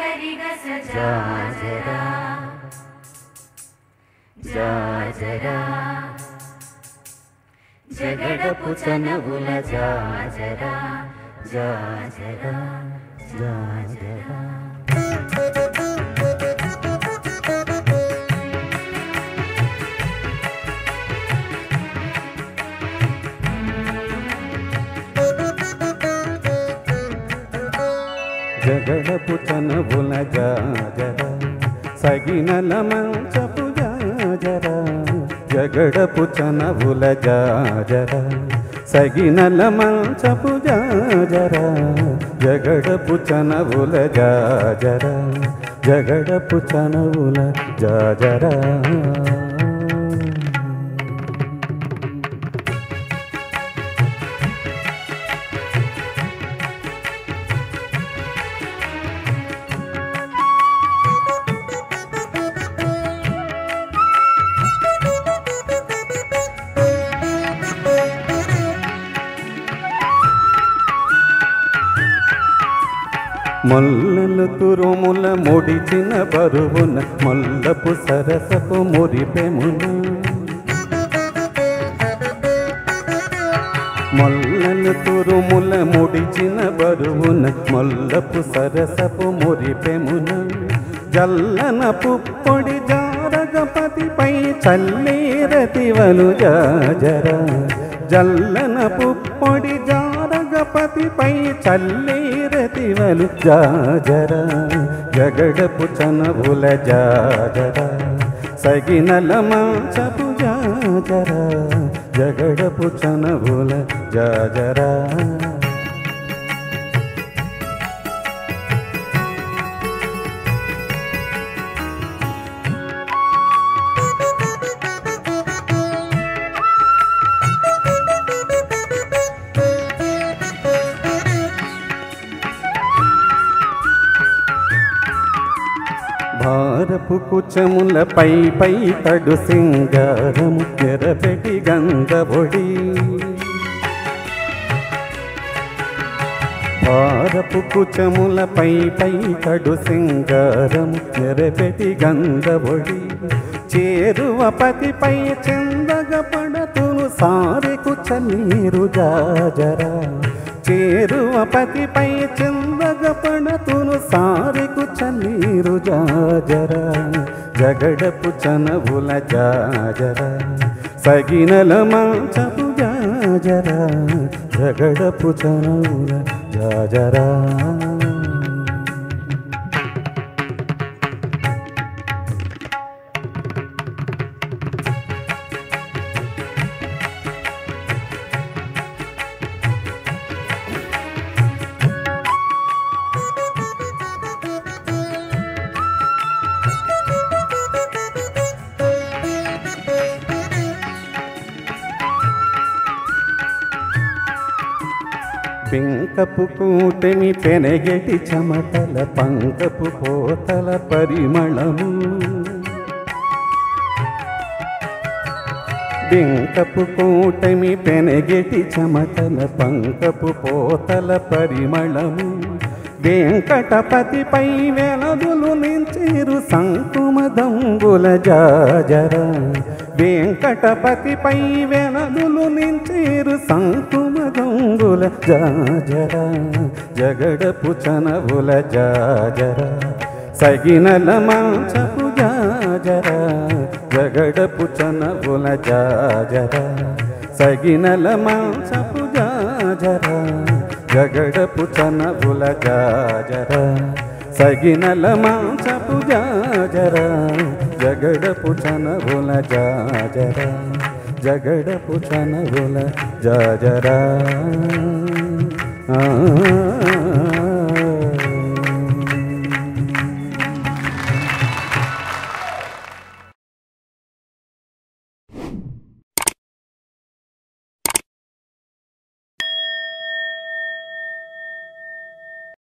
గరిగస జాజరా జాజరా జగడపు చనవుల జాజరా జాజరా జాజరా జగడపు చనవుల జాజర సగినల మంచపు జాజర జగడపు చనవుల జాజర సగినల మంచపు జాజర జగడపు చనవుల జాజర జగడపు చనవుల జాజరా మొల్లలు తురుముల ముడిచిన బరువున మొల్లపు సరసపు మురిపెమున మొల్లలు తురుముల ముడిచిన బరువున మొల్లపు సరసపు మురిపెమున జల్లన పుప్పొడి జారగపతిపై చల్లేరతివలు జాజర జల్లన పుప్పొడి జారగపతిపై చల్లేరతివలు జాజర జగడపు చనవుల జాజర సగినల మాచపు జాజర జగడపు చనవుల జాజరా భారపు కుచముల పై పై తడు సింగారము ఎరపెటి గంగబొడి భారపు కుచముల పై పై తడు సింగారము ఎరపెటి గంగబొడి చేరువ పతిపై చెందగ పడతును సారెకు చన్నీరు జాజరా చేరువ పతిపై చెందగ పడతును సారెకు చన్నీరు జాజరా జగడపు చనవుల జాజరా సగినల మాచపు జాజరా జగడపు చనవుల జాజరా పింకపు కూటమి పెనగెటి చెమటల పంకపు పోతల పరిమళము బింకపు కూటమి పెనగెటి చెమటల పంకపు పోతల పరిమళము వెంకటపతిపై వెలదులు నించేరు సంకుమదంబుల జాజర వెంకటపతిపై వెలదులు నించేరు సంకుమదంబుల జాజర జగడపు చనవుల జాజర సగినల మాచపు జాజర జగడపు చనవుల జాజర సగినల మాచపు జాజర జగడపు చనవుల జాజర సగినల మాచపు జాజర జగడపు చనవుల జాజర జగడపు చనవుల జాజరా ఆ